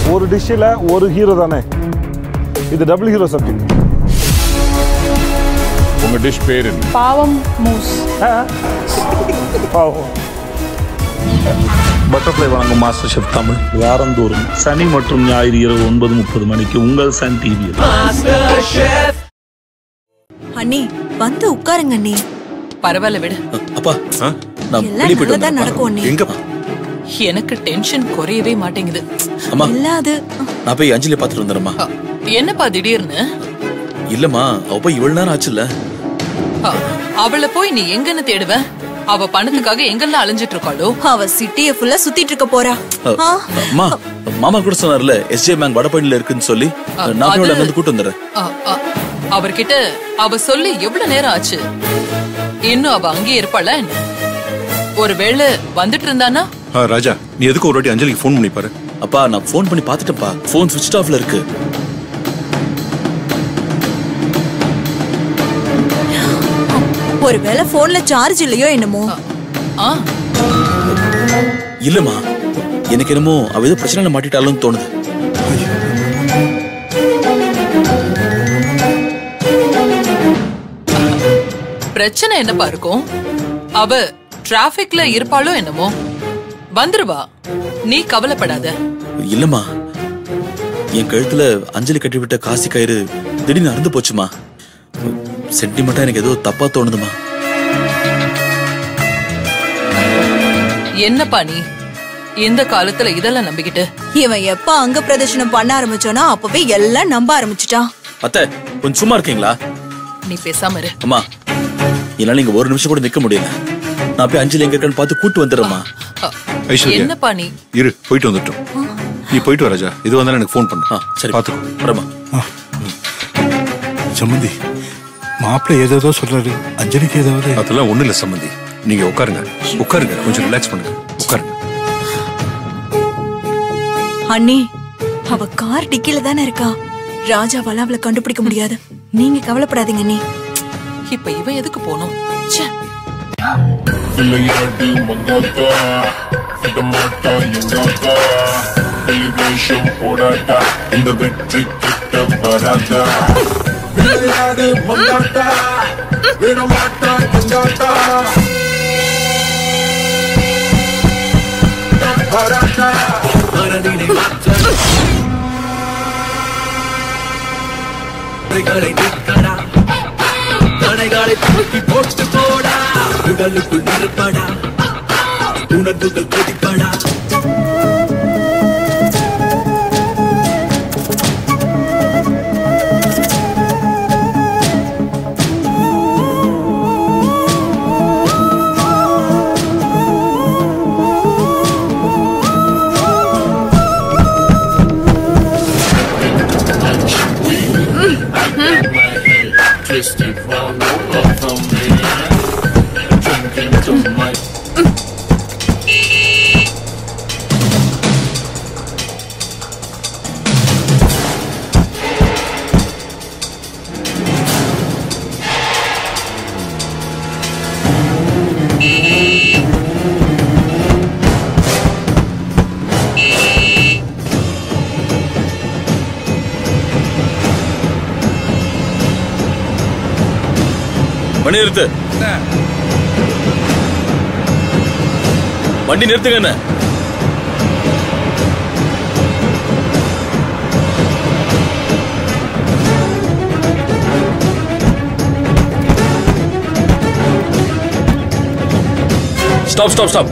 ஒரு டிஷ்ஷில் ஒரு ஹீரோ தானே இது டபுள் ஹீரோ சப்ஜெக்ட் உங்க டிஷ் பேர் என்ன பாவம் மூஸ் பாவம் பட்டர்ஃப்ளை வழங்கும் மாஸ்டர் ஷெஃப் தமிழ் வாரந்தோறும் சனி மற்றும் ஞாயிறு இரவு ஒன்பது முப்பது மணிக்கு உங்கள் சன் டிவியில் அண்ணி வந்து உட்காருங்க அண்ணி பரவாயில்ல விடு அப்பா நான் எல்லாம் வெளியே போயிட்டு நல்லதா வந்தேன் நடக்கும் அண்ணி எங்கப்பா எனக்கு டென்ஷன் குறையவே மாட்டேங்குது அம்மா இல்ல அது நான் போய் அஞ்சலி பார்த்துட்டு வந்துடுறேம்மா அ, என்னப்பா திடீர்னு இல்லம்மா அவ போய் இவ்வளவு நேரம் ஆச்சுல்ல அ, அவளை போய் நீ எங்கன்னு தேடுவ அவ பணத்துக்காக எங்கெல்லாம் அலைஞ்சிட்டு இருக்காளோ அவ சிட்டிய ஃபுல்லா சுத்திட்டு இருக்க போறா ஆ, அம்மா மாமா கூட சொன்னார்ல எஸ்ஜே பேங்க் வடபழனில இருக்குன்னு சொல்லி நான் போய் அவளை வந்து கூட்டு வந்துடுறேன் அ, அ, அவர்கிட்ட அவ சொல்லி எவ்வளவு நேரம் ஆச்சு இன்னும் அவ அங்கேயே இருப்பாளா என்ன ஒருவேளை வந்துட்டு இருந்தானா ஆ, ராஜா நீ எதுக்கு ஒரு வாட்டி அஞ்சலிக்கு ஃபோன் பண்ணி பாரு அப்பா நான் ஃபோன் பண்ணி பார்த்துட்டேன்ப்பா ஃபோன் சுவிட்ச் ஆஃப்ல இருக்கு ஒருவேளை போன்ல சார்ஜ் இல்லையோ என்னமோ ஆ இல்லம்மா எனக்கு என்னமோ அவ ஏதோ பிரச்சனைல மாட்டிட்டாலும் தோணுது பிரச்சனை என்னப்பா இருக்கும் அவ டிராபிக்ல இருப்பாளோ என்னமோ வந்துருவா நீ கவலைப்படாத இல்லம்மா என் கழுத்துல அஞ்சலி கட்டிவிட்ட காசி கயிறு திடீர்னு அறுந்து போச்சுமா சென்டிமெண்டா எனக்கு ஏதோ தப்பா தோணுதுமா என்னப்பா நீ இந்த காலத்துல இதெல்லாம் நம்பிக்கிட்டு இவன் எப்ப அங்க பிரதர்ஷனம் பண்ண ஆரம்பிச்சானோ அப்பவே எல்லாம் நம்ப ஆரம்பிச்சுட்டான் அத்தை கொஞ்சம் சும்மா இருக்கீங்களா நீ பேசாம இரு அம்மா என்னால இங்க ஒரு நிமிஷம் கூட நிக்க முடியல நான் போய் அஞ்சலி எங்க இருக்கான்னு பார்த்து கூட்டு வந்துடுறேம்மா அ, ஐஸ்வர்யா. என்னப்பா நீ இரு போயிட்டு வந்துட்டோம் நீ போயிட்டு வா ராஜா இது வந்தாலும் எனக்கு ஃபோன் பண்ணு ஆ சரி பார்த்துக்கோ வரமா சம்மந்தி மாப்பிள்ளை ஏதேதோ சொல்றாரு அஞ்சலிக்கு ஏதாவது அதெல்லாம் ஒண்ணு இல்ல சம்மந்தி நீங்க உட்காருங்க உட்காருங்க கொஞ்சம் ரிலாக்ஸ் பண்ணுங்க உட்காருங்க அண்ணி அவ கார் டிக்கில தானே இருக்கா ராஜாவால அவளை கண்டுபிடிக்க முடியாது நீங்க கவலைப்படாதீங்க அண்ணி இப்ப இவன் எதுக்கு போனோம் ச்சே விளையாடு மங்காத்தா விடமாட்டா எங்காத்தா டெலிவேஷன் போடாட்டா இந்த வெற்றி கிட்ட வராதா விளையாடு மங்காத்தா விடமாட்டா எங்காத்தா வராதா தடைகளை தூக்கி போட்டு போடா உடலுக்குள் இருப்படா உணர்வுகள் கொதிப்படா Twisted round over from me Drinking to my வண்டி நிறுத்து வண்டி நிறுத்துங்க என்ன ஸ்டாப் ஸ்டாப் ஸ்டாப்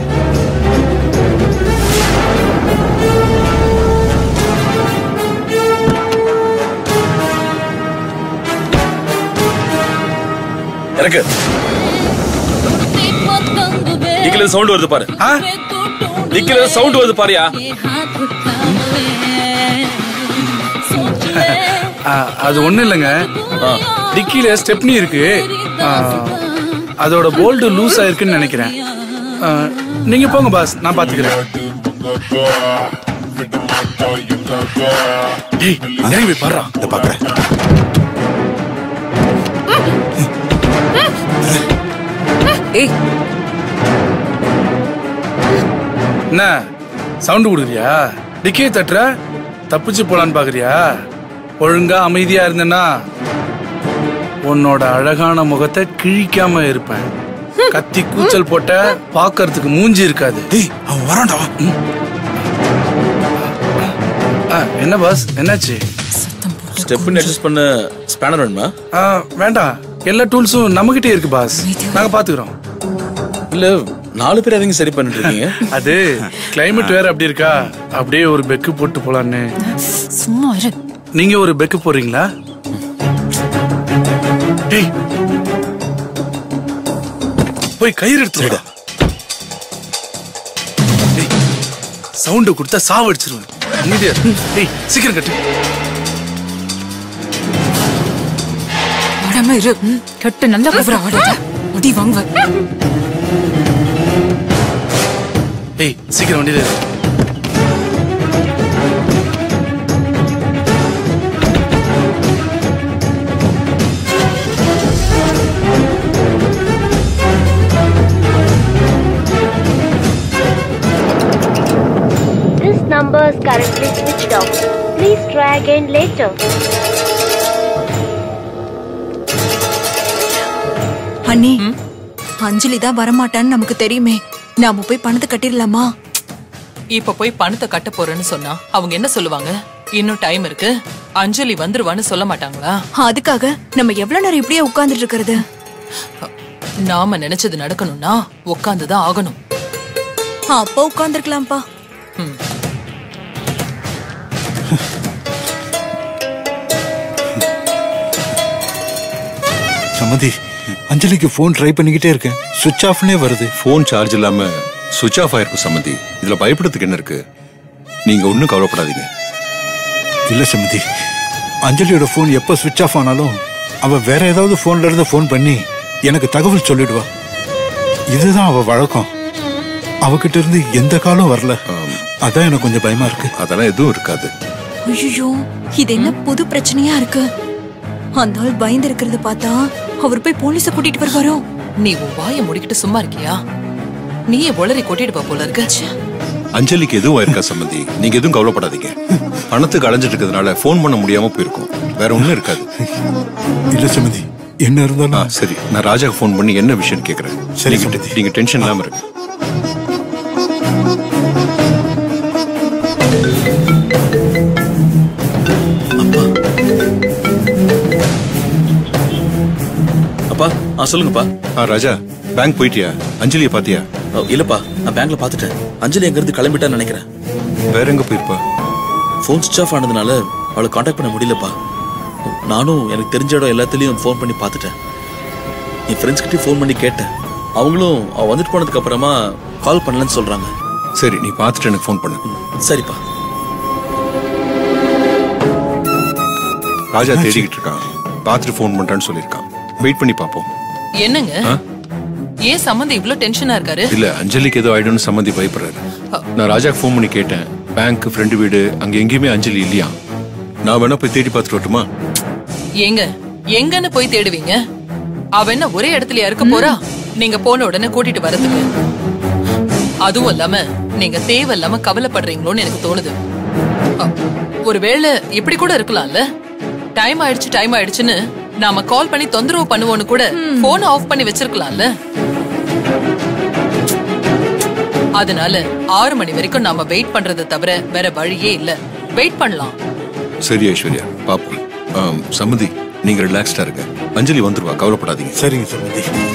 இறக்கு டிக்கில சவுண்ட் வருது பாரு டிக்கில சவுண்ட் வருது பாரியா ஆ, அது ஒண்ணும் இல்லைங்க டிக்கில ஸ்டெப்னி இருக்கு ஆ, அதோட போல்டு லூஸ் ஆயிருக்குன்னு நினைக்கிறேன் ஆ, நீங்க போங்க பாஸ் நான் பாத்துக்கிறேன் டேய் இறங்கி போய் பாடுறா இதை பாக்குறேன் ஏய் என்ன சவுண்ட் கொடுக்குறியா டிக்கியை தட்டுற தப்பிச்சு போலான்னு பாக்குறியா ஒழுங்கா அமைதியா இருந்தேன்னா உன்னோட அழகான முகத்தை கிழிக்காம இருப்பேன் கத்தி கூச்சல் போட்ட பாக்கறதுக்கு மூஞ்சி இருக்காது டேய் அவன் வரான்டா ஆ, என்ன பாஸ் என்னாச்சு ஸ்டெப்னு அட்ஜஸ்ட் பண்ண ஸ்பேனர் வேணுமா ஆ, வேண்டாம் எல்லா டூல்ஸும் நம்மகிட்டே இருக்கு பாஸ் நாங்க பாத்துக்கிறோம் இல்ல நாலு பேர் அதிகம் சரி பண்ணிட்டு இருக்கீங்க அது கிளைமேட் வேற அப்படி இருக்கா அப்படியே ஒரு பெக்கு போட்டு போலான்னு சும்மா இரு நீங்க ஒரு பெக்கு போடுறீங்களா டேய் போய் கயிறு எடுத்துடா சவுண்ட் கொடுத்தா சாவடிச்சிருவேன் அமைதியா இரு. டேய் சீக்கிரம் கட்டு ஆடாம இரு ம், கட்டு நல்லா குபுற ஆடாத முடி வாங்குவ டேய் சீக்கிரம் வண்டியில ஏறு. This number is currently switched off. Please try again later. அண்ணி அஞ்சலி தான் வரமாட்டான்னு நமக்கு தெரியுமே நாம போய் பணத்தை கட்டிடலாமா இப்ப போய் பணத்தை கட்ட போறேன்னு சொன்னா அவங்க என்ன சொல்லுவாங்க இன்னும் டைம் இருக்கு அஞ்சலி வந்துருவான்னு சொல்ல மாட்டாங்களா அதுக்காக நம்ம எவ்வளவு நேரம் இப்படியே உட்கார்ந்துட்டு இருக்கிறது நாம நினைச்சது நடக்கணும்னா உட்காந்துதான் ஆகணும் அப்போ உட்கார்ந்துருக்கலாம்ப்பா சம்மதி அஞ்சலிக்கு ஃபோன் ட்ரை பண்ணிக்கிட்டே இருக்கேன் சுவிட்ச் ஆஃப்னே வருது ஃபோன் சார்ஜ் இல்லாம சுவிட்ச் ஆஃப் ஆயிருக்கும் சம்மந்தி இதுல பயப்படுறதுக்கு என்ன இருக்கு நீங்க ஒன்றும் கவலைப்படாதீங்க இல்ல சம்மதி அஞ்சலியோட ஃபோன் எப்போ சுவிட்ச் ஆஃப் ஆனாலும் அவ வேற ஏதாவது ஃபோன்ல இருந்து ஃபோன் பண்ணி எனக்கு தகவல் சொல்லிடுவா இதுதான் அவ வழக்கம் அவகிட்ட இருந்து எந்த காலம் வரல அதான் எனக்கு கொஞ்சம் பயமா இருக்கு அதெல்லாம் எதுவும் இருக்காது ஐயோ இது என்ன புது பிரச்சனையா இருக்கு அந்த ஆள் பயந்து இருக்கிறத பார்த்தா அவர் போய் போலீஸ கூட்டிட்டு வருவாரோ நீ உன் வாயை முடிக்கிட்டு சும்மா இருக்கியா நீயே உளறி கொட்டிட்டு போ போல இருக்கு அஞ்சலிக்கு எதுவும் இருக்கா சம்மந்தி நீங்க எதுவும் கவலைப்படாதீங்க பணத்துக்கு அலைஞ்சிட்டு இருக்கிறதுனால ஃபோன் பண்ண முடியாம போயிருக்கும் வேற ஒண்ணும் இருக்காது இல்ல சம்மதி என்ன இருந்தாலும் ஆ, சரி நான் ராஜாக்கு ஃபோன் பண்ணி என்ன விஷயம் கேக்குறேன் சரி, நீங்க- சம்மந்தி. நீங்க டென்ஷன் இல்லாம இருக்கு அப்பா ஆ சொல்லுங்கப்பா ஆ ராஜா பேங்க் போயிட்டியா அஞ்சலியை பாத்தியா ஓ, இல்லப்பா நான் பேங்க்ல பாத்துட்டேன் அஞ்சலி எங்க இருந்து கிளம்பிட்டான்னு நினைக்கிறேன் வேற எங்க போயிருப்பா ஃபோன் சுவிச் ஆஃப் ஆனதுனால அவளை காண்டாக்ட் பண்ண முடியலப்பா நானும் எனக்கு தெரிஞ்ச இடம் எல்லாத்துலயும் ஃபோன் பண்ணி பார்த்துட்டேன் என் ஃப்ரெண்ட்ஸ் கிட்டயும் ஃபோன் பண்ணி கேட்டேன் அவங்களும் அவ வந்துட்டு போனதுக்கு அப்புறமா கால் பண்ணலன்னு சொல்றாங்க சரி நீ பார்த்துட்டு எனக்கு ஃபோன் பண்ணு சரிப்பா ராஜா தேடிக்கிட்டு இருக்கான் பார்த்துட்டு ஃபோன் பண்றான்னு சொல்லியிருக்கான் வெயிட் பண்ணி பார்ப்போம் என்னங்க ஆ? ஏன் சம்மந்தி இவ்ளோ டென்ஷனா இருக்காரு இல்ல அஞ்சலிக்கு ஏதோ ஆயிடும்னு சம்மந்தி பயப்படுறாரு நான் ராஜாக்கு ஃபோன் பண்ணி கேட்டேன் பேங்க் ஃப்ரெண்டு வீடு அங்க எங்கேயுமே அஞ்சலி இல்லையா நான் வேணா போய் தேடி பார்த்துட்டு வரட்டுமா ஏங்க எங்கன்னு போய் தேடுவீங்க அவ என்ன ஒரே இடத்துல இருக்க போறா நீங்க போன உடனே கூட்டிட்டு வரதுக்கு அதுவும் இல்லாம நீங்க தேவையில்லாம கவலைப்படுறீங்களோன்னு எனக்கு தோணுது அ, ஒருவேளை இப்படி கூட இருக்கலாம்ல டைம் ஆயிடுச்சு டைம் ஆயிடுச்சுன்னு நாம கால் பண்ணி தொந்தரவு பண்ணுவோம்னு கூட போன் ஆஃப் பண்ணி வச்சிருக்கலாம்ல அதனால ஆறு மணி வரைக்கும் நாம வெயிட் பண்றதை தவிர வேற வழியே இல்ல வெயிட் பண்ணலாம் சரி ஐஸ்வர்யா பாப்போம் ஆம், சம்மதி நீங்க ரிலாக்ஸ்டா இருங்க அஞ்சலி வந்துருவா கவலைப்படாதீங்க சரிங்க சம்மதி